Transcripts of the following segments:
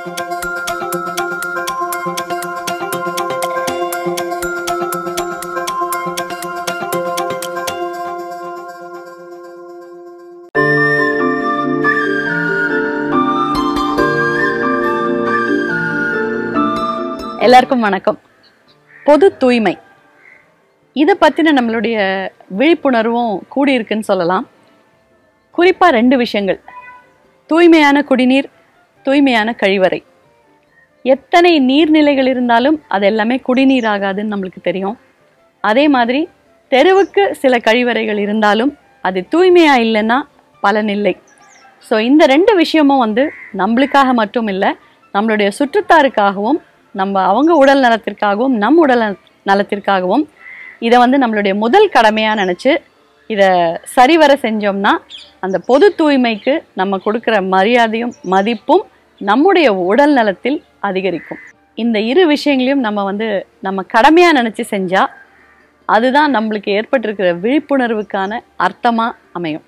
எல்லாருக்கும் வணக்கம் பொது தூய்மை இதை பற்றின நம்மளுடைய விழிப்புணர்வும் கூடியிருக்குன்னு சொல்லலாம் குறிப்பாக ரெண்டு விஷயங்கள் தூய்மையான குடிநீர் தூய்மையான கழிவறை எத்தனை நீர்நிலைகள் இருந்தாலும் அது எல்லாமே குடிநீர் ஆகாதுன்னு நம்மளுக்கு தெரியும் அதே மாதிரி தெருவுக்கு சில கழிவறைகள் இருந்தாலும் அது தூய்மையா இல்லைன்னா பலனில்லை ஸோ இந்த ரெண்டு விஷயமும் வந்து நம்மளுக்காக மட்டும் இல்லை நம்மளுடைய சுற்றுத்தாருக்காகவும் நம்ம அவங்க உடல் நலத்திற்காகவும் நம் உடல் நல- நலத்திற்காகவும் இதை வந்து நம்மளுடைய முதல் கடமையாக நினச்சி இதை சரிவர செஞ்சோம்னா அந்த பொது தூய்மைக்கு நம்ம கொடுக்குற மரியாதையும் மதிப்பும் நம்முடைய உடல் நலத்தில் அதிகரிக்கும் இந்த இரு விஷயங்களையும் நம்ம வந்து நம்ம கடமையாக நினச்சி செஞ்சா அதுதான் நம்மளுக்கு ஏற்பட்டிருக்கிற விழிப்புணர்வுக்கான அர்த்தமா அமையும்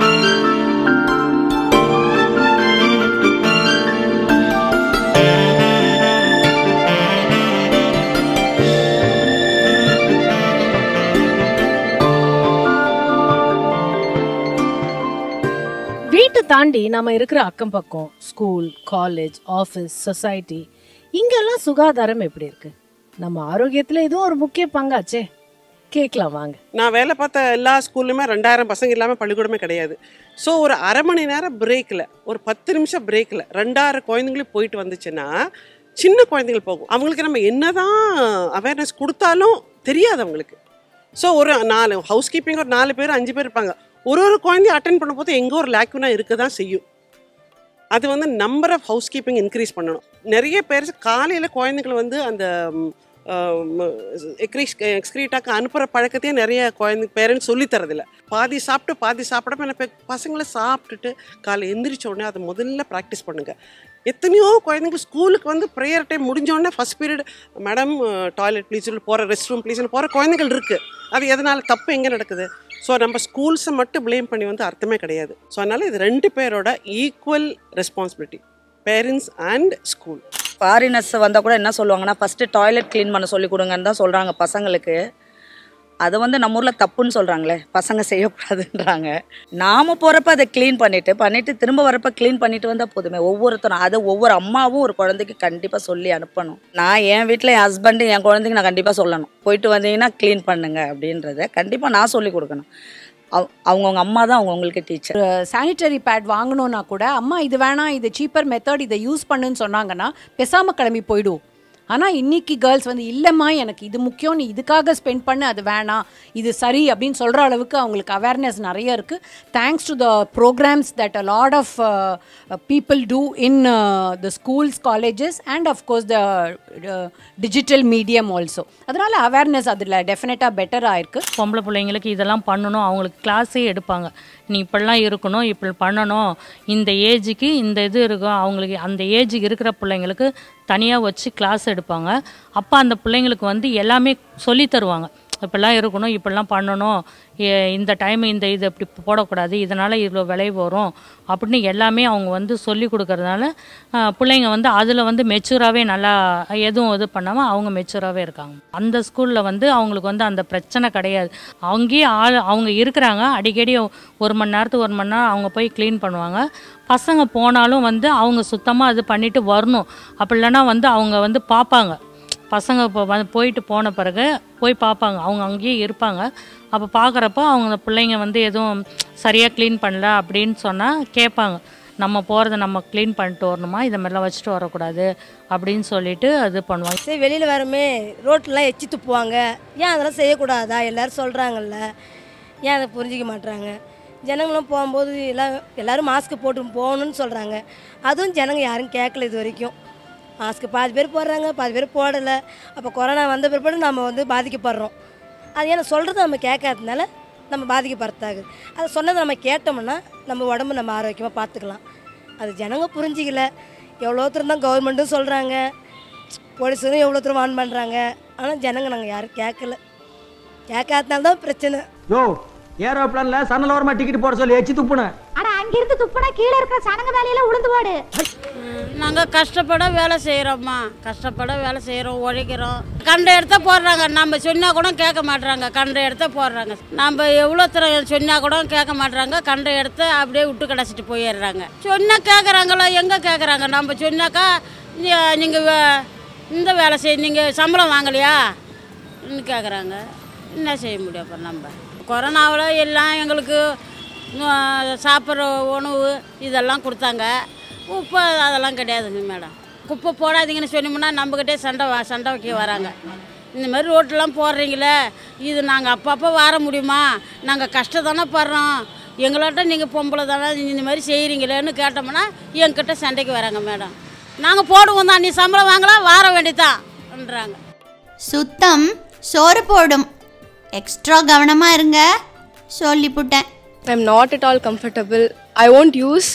வீட்டை தாண்டி நம்ம இருக்கிற அக்கம் பக்கம் ஸ்கூல் காலேஜ் ஆஃபீஸ் சொசைட்டி இங்கெல்லாம் சுகாதாரம் எப்படி இருக்கு நம்ம ஆரோக்கியத்துல இதுவும் ஒரு முக்கிய பங்காச்சே கேட்கலாம் வாங்க நான் வேலை பார்த்த எல்லா ஸ்கூல்லுமே ரெண்டாயிரம் பசங்க இல்லாமல் பள்ளிக்கூடமே கிடையாது ஸோ ஒரு அரை மணி நேரம் பிரேக்கில் ஒரு பத்து நிமிஷம் பிரேக்கில் ரெண்டாயிரம் குழந்தைங்களும் போயிட்டு வந்துச்சுன்னா சின்ன குழந்தைகள் போகும் அவங்களுக்கு நம்ம என்னதான் அவேர்னஸ் கொடுத்தாலும் தெரியாது அவங்களுக்கு ஸோ ஒரு நாலு ஹவுஸ் கீப்பிங் ஒரு நாலு பேர் அஞ்சு பேர் இருப்பாங்க ஒரு ஒரு குழந்தைய அட்டன் பண்ணும்போது எங்கோ ஒரு லேக்குனா இருக்க தான் செய்யும் அது வந்து number of house keeping increase பண்ணணும் நிறைய பேர் காலையில் குழந்தைகள் வந்து அந்த எக்ரீஸ் எக்ஸ்க்ரீட்டாக்கு அனுப்புகிற பழக்கத்தையே நிறைய குழந்தை பேரண்ட்ஸ் சொல்லி தரதில்ல பாதி சாப்பிட்டு பாதி சாப்பிடாம என்ன பே- பசங்களை சாப்பிட்டுட்டு காலை எந்திரிச்ச உடனே அதை முதல்ல ப்ராக்டிஸ் பண்ணுங்க எத்தனையோ குழந்தைங்க ஸ்கூலுக்கு வந்து ப்ரேயர் டைம் முடிஞ்ச உடனே first period madam toilet please போகிற ரெஸ்ட் ரூம் ப்ளீஸ்னு போகிற குழந்தைகள் இருக்குது அது எதனால் தப்பு எங்கே நடக்குது ஸோ நம்ம ஸ்கூல்ஸை மட்டும் ப்ளேம் பண்ணி வந்து அர்த்தமே கிடையாது ஸோ அதனால் இது ரெண்டு பேரோட equal responsibility parents and school foreigners வந்தால் கூட என்ன சொல்லுவாங்கன்னா ஃபஸ்ட்டு டாய்லெட் க்ளீன் பண்ண சொல்லி கொடுங்கன்னு தான் சொல்கிறாங்க பசங்களுக்கு அது வந்து நம்ம ஊரில் தப்புன்னு சொல்கிறாங்களே பசங்க செய்யக்கூடாதுன்றாங்க நாம் போகிறப்ப அதை க்ளீன் பண்ணிவிட்டு பண்ணிவிட்டு திரும்ப வரப்ப க்ளீன் பண்ணிட்டு வந்தால் போதுமே ஒவ்வொருத்தரும் அதை ஒவ்வொரு அம்மாவும் ஒரு குழந்தைக்கு கண்டிப்பாக சொல்லி அனுப்பணும் நான் என் வீட்டில் என் ஹஸ்பண்டு என் குழந்தைக்கு நான் கண்டிப்பாக சொல்லணும் போயிட்டு வந்தீங்கன்னா க்ளீன் பண்ணுங்க அப்படின்றத கண்டிப்பாக நான் சொல்லி கொடுக்கணும் அவ- அவங்கவங்க அம்மா தான் அவங்கவுங்களுக்கு டீச்சர் சானிட்டரி பேட் வாங்கணும்னா கூட அம்மா இது வேணாம் இது சீப்பர் மெத்தட் இதை யூஸ் பண்ணுன்னு சொன்னாங்கன்னா பேசாம கிளம்பி போயிடுவோம் ஆனால் இன்னைக்கு கேர்ள்ஸ் வந்து இல்லைம்மா எனக்கு இது முக்கியம் நீ இதுக்காக ஸ்பெண்ட் பண்ணு அது வேணாம் இது சரி அப்படின்னு சொல்கிற அளவுக்கு அவங்களுக்கு அவேர்னஸ் நிறைய இருக்குது thanks to the programs that a lot of people do in the schools colleges and of course the digital medium also அதனால அவேர்னஸ் அதில் டெஃபினட்டாக பெட்டர் ஆயிருக்கு பொம்பளை பிள்ளைங்களுக்கு இதெல்லாம் பண்ணணும் அவங்களுக்கு கிளாஸே எடுப்பாங்க நீ இப்படிலாம் இருக்கணும் இப்படி பண்ணணும் இந்த ஏஜுக்கு இந்த இது இருக்கும் அவங்களுக்கு அந்த ஏஜுக்கு இருக்கிற பிள்ளைங்களுக்கு தனியாக வச்சு கிளாஸ் எடுப்பாங்க அப்போ அந்த பிள்ளைங்களுக்கு வந்து எல்லாமே சொல்லி தருவாங்க இப்படிலாம் இருக்கணும் இப்படிலாம் பண்ணணும் எ- இந்த டைம் இந்த இது இப்படி போடக்கூடாது இதனால் இவ்வளோ விளைவு வரும் அப்படின்னு எல்லாமே அவங்க வந்து சொல்லி கொடுக்கறதுனால ஆஹ், பிள்ளைங்க வந்து அதில் வந்து மெச்சூராகவே நல்லா எதுவும் இது பண்ணாமல் அவங்க மெச்சூராகவே இருக்காங்க அந்த ஸ்கூலில் வந்து அவங்களுக்கு வந்து அந்த பிரச்சனை கிடையாது அங்கேயே ஆள் அவங்க இருக்கிறாங்க அடிக்கடி ஒரு மணி நேரத்துக்கு ஒரு மணி நேரம் அவங்க போய் க்ளீன் பண்ணுவாங்க பசங்க போனாலும் வந்து அவங்க சுத்தமாக இது பண்ணிட்டு வரணும் அப்படி இல்லைன்னா வந்து அவங்க வந்து பார்ப்பாங்க பசங்க இப்போ வந்து போயிட்டு போன பிறகு போய் பார்ப்பாங்க அவங்க அங்கேயே இருப்பாங்க அப்போ பார்க்குறப்ப அவங்க அந்த பிள்ளைங்க வந்து எதுவும் சரியாக க்ளீன் பண்ணல அப்படின்னு சொன்னால் கேட்பாங்க நம்ம போகிறத நம்ம க்ளீன் பண்ணிட்டு வரணுமா இதை மாதிரிலாம் வச்சுட்டு வரக்கூடாது அப்படின்னு சொல்லிட்டு அது பண்ணுவாங்க சரி வெளியில் வரமே ரோட்லலாம் எச்சி துப்புவாங்க ஏன் அதெல்லாம் செய்யக்கூடாதா எல்லாரும் சொல்கிறாங்கல்ல ஏன் அதை புரிஞ்சிக்க மாட்றாங்க ஜனங்களும் போகும்போது எல்லாம் எல்லோரும் மாஸ்க் போட்டு போகணும்னு சொல்கிறாங்க அதுவும் ஜனங்க யாரும் கேட்கல இது வரைக்கும் மாஸ்க் பாதி பேர் போடுறாங்க பாதி பேர் போடலை அப்போ கொரோனா வந்த பிற்பாடு நம்ம வந்து பாதிக்கப்படுறோம் அது ஏன்னா சொல்கிறத நம்ம கேட்காததுனால நம்ம பாதிக்கப்படுறதாகுது அதை சொன்னதை நம்ம கேட்டோம்னா நம்ம உடம்பு நம்ம ஆரோக்கியமாக பார்த்துக்கலாம் அது ஜனங்க புரிஞ்சிக்கல எவ்வளோ தூரம் தான் கவர்மெண்ட்டும் சொல்கிறாங்க போலீஸரும் எவ்வளோ தூரம் வான் பண்ணுறாங்க ஆனால் ஜனங்க நாங்கள் யாரும் கேட்கல கேட்காதனால தான் பிரச்சனை யோ ஏரோப்ளான்ல சன்னல் ஓரமா டிக்கெட் போட சொல்லி எச்சி துப்புன அட அங்கிருந்து துப்புனா கீழே இருக்கிற சனங்க வேலையில உளுந்து போடு நான் நாங்கள் கஷ்டப்பட வேலை செய்கிறோம்மா கஷ்டப்பட வேலை செய்கிறோம் உழைக்கிறோம் கண்ட இடத்த போடுறாங்க நம்ம சொன்னால் கூட கேட்க மாட்றாங்க கண்ட இடத்த போடுறாங்க நம்ம எவ்வளோ தர சொன்னால் கூட கேட்க மாட்றாங்க கண்ட இடத்த அப்படியே விட்டு கிடச்சிட்டு போயிடுறாங்க சொன்னால் கேட்குறாங்களோ எங்கே கேட்குறாங்க நம்ம சொன்னாக்கா நீங்கள் இந்த வேலை செய் நீங்கள் சம்பளம் வாங்கலையா ன்னு கேட்குறாங்க என்ன செய்ய முடியும் அப்போ நம்ம கொரோனாவில் எல்லாம் எங்களுக்கு உம், சாப்பிட்ற உணவு இதெல்லாம் கொடுத்தாங்க இப்போ அதெல்லாம் கிடையாதுங்க மேடம் குப்பை போடாதீங்கன்னு சொன்னோம்னா நம்மக்கிட்டே சண்டை வா சண்டை வைக்க வராங்க இந்த மாதிரி ரோட்டெலாம் போடுறீங்களே இது நாங்கள் அப்பப்போ வர முடியுமா நாங்கள் கஷ்டம் தானே படுறோம் எங்களாட்ட நீங்கள் பொம்பளை தானே இந்த மாதிரி செய்கிறீங்களேன்னு கேட்டோம்னா என்கிட்ட சண்டைக்கு வராங்க மேடம் நாங்கள் போடுவோம் தான் நீ சம்பளம் வாங்கலாம் வார வேண்டியதான்ன்றாங்க சுத்தம் சோறு போடும் எக்ஸ்ட்ரா கவனமாக இருங்க சொல்லிப்புட்டேன் I'm not at all comfortable I won't use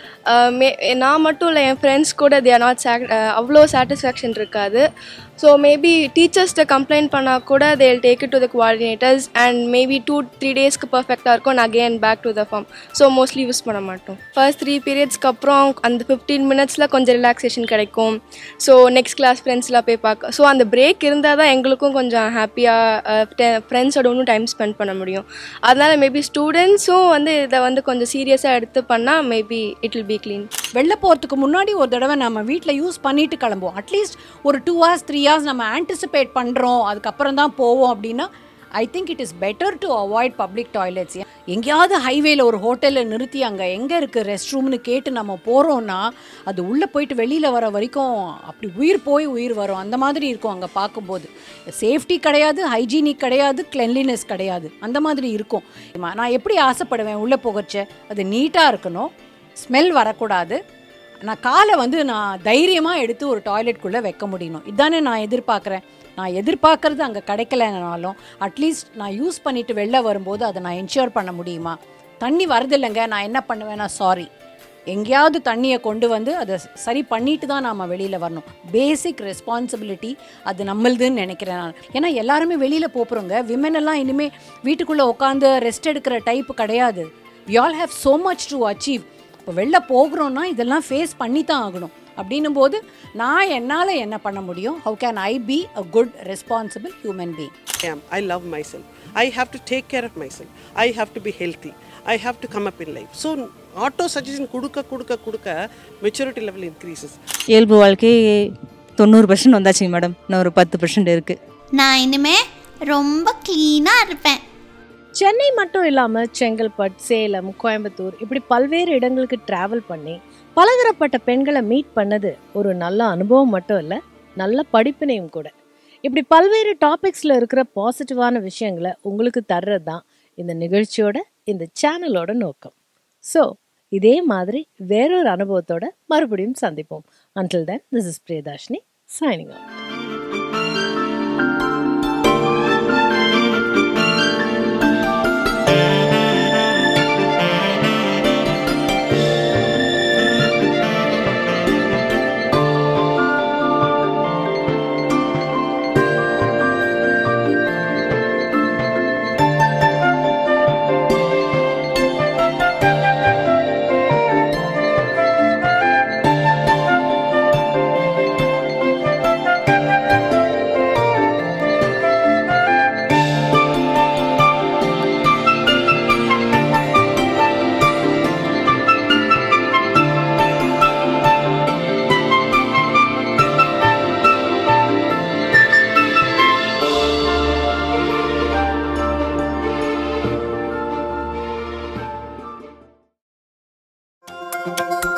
may நான் மட்டும் இல்லை என் ஃப்ரெண்ட்ஸ் கூட தே ஆர் நாட் சாக் அவ்வளோ சாட்டிஸ்ஃபேக்ஷன் இருக்காது ஸோ மேபி டீச்சர்ஸ்கிட்ட கம்ப்ளைண்ட் பண்ணால் கூட they will take it to the coordinators and maybe two three டேஸ்க்கு பர்ஃபெக்டாக இருக்கும் and again back to the form so mostly use பண்ண மாட்டோம் ஃபர்ஸ்ட் த்ரீ பீரியட்ஸ்க்கு அப்புறம் அந்த ஃபிஃப்டீன் மினிட்ஸில் கொஞ்சம் ரிலாக்ஸேஷன் கிடைக்கும் ஸோ நெக்ஸ்ட் கிளாஸ் ஃப்ரெண்ட்ஸ்லாம் போய் பார்க்க ஸோ அந்த பிரேக் இருந்தால் தான் எங்களுக்கும் கொஞ்சம் ஹாப்பியாக ஃப்ரெண்ட்ஸோட இன்னும் டைம் ஸ்பெண்ட் பண்ண முடியும் அதனால் மேபி ஸ்டூடெண்ட்ஸும் வந்து இதை வந்து கொஞ்சம் சீரியஸாக எடுத்து பண்ணால் maybe it will be clean வெளில போகிறதுக்கு முன்னாடி ஒரு தடவை நம்ம வீட்டில் யூஸ் பண்ணிட்டு கிளம்புவோம் அட்லீஸ்ட் ஒரு டூ ஹவர்ஸ் த்ரீ ஹவர்ஸ் நம்ம ஆன்டிசிபேட் பண்ணுறோம் அதுக்கப்புறம் தான் போவோம் அப்படின்னா I think it is better to avoid public toilets எங்கேயாவது ஹைவேல ஒரு ஹோட்டலில் நிறுத்தி அங்கே எங்கே இருக்குது ரெஸ்ட் ரூம்னு கேட்டு நம்ம போகிறோன்னா அது உள்ளே போயிட்டு வெளியில் வர வரைக்கும் அப்படி உயிர் போய் உயிர் வரும் அந்த மாதிரி இருக்கும் அங்கே பார்க்கும்போது சேஃப்டி கிடையாது ஹைஜீனிக் கிடையாது கிளென்லினஸ் கிடையாது அந்த மாதிரி இருக்கும் நான் எப்படி ஆசைப்படுவேன் உள்ளே போகச்ச அது நீட்டாக இருக்கணும் ஸ்மெல் வரக்கூடாது நான் காலை வந்து நான் தைரியமாக எடுத்து ஒரு டாய்லெட்குள்ளே வைக்க முடியணும் இதானே நான் எதிர்பார்க்குறேன் நான் எதிர்பார்க்கறது அங்கே கிடைக்கலனாலும் அட்லீஸ்ட் நான் யூஸ் பண்ணிட்டு வெளில வரும்போது அதை நான் என்ஷூர் பண்ண முடியுமா தண்ணி வருதில்லைங்க நான் என்ன பண்ணுவேன்னா சாரி எங்கேயாவது தண்ணியை கொண்டு வந்து அதை சரி பண்ணிட்டு தான் நாம் வெளியில் வரணும் பேசிக் ரெஸ்பான்சிபிலிட்டி அது நம்மளுதுன்னு நினைக்கிறேன் நான் ஏன்னா எல்லாருமே வெளியில் போகிறோங்க விமன் எல்லாம் இனிமேல் வீட்டுக்குள்ளே உட்காந்து ரெஸ்ட் எடுக்கிற டைப் கிடையாது we all have so much to achieve இப்போ வெளில போகிறோன்னா இதெல்லாம் ஃபேஸ் பண்ணி தான் ஆகணும் அப்படின்னும் போது நான் என்னால் என்ன பண்ண முடியும் how can I be a good responsible human being am. I love myself. I have to take care of myself. I have to be healthy. I have to come up in life. So auto suggestion கொடுக்க கொடுக்க கொடுக்க maturity level increases இயல்பு வாழ்க்கை தொண்ணூறு percent வந்தாச்சுங்க madam இன்னும் ஒரு பத்து பர்சன்ட் இருக்குது நான் இனிமே ரொம்ப க்ளீனாக இருப்பேன் சென்னை மட்டும் இல்லாம செங்கல்பட் சேலம் கோயம்புத்தூர் இப்படி பல்வேறு இடங்களுக்கு டிராவல் பண்ணி பலதரப்பட்ட பெண்களை மீட் பண்ணது ஒரு நல்ல அனுபவம் மட்டும் இல்ல நல்ல படிப்பினையும் கூட இப்படி பல்வேறு டாபிக்ஸ்ல இருக்கிற பாசிட்டிவான விஷயங்களை உங்களுக்கு தர்றது தான் இந்த நிகழ்ச்சியோட இந்த சேனலோட நோக்கம் ஸோ இதே மாதிரி வேறொரு அனுபவத்தோட மறுபடியும் சந்திப்போம் until then this is Priyadarshini signing off thank you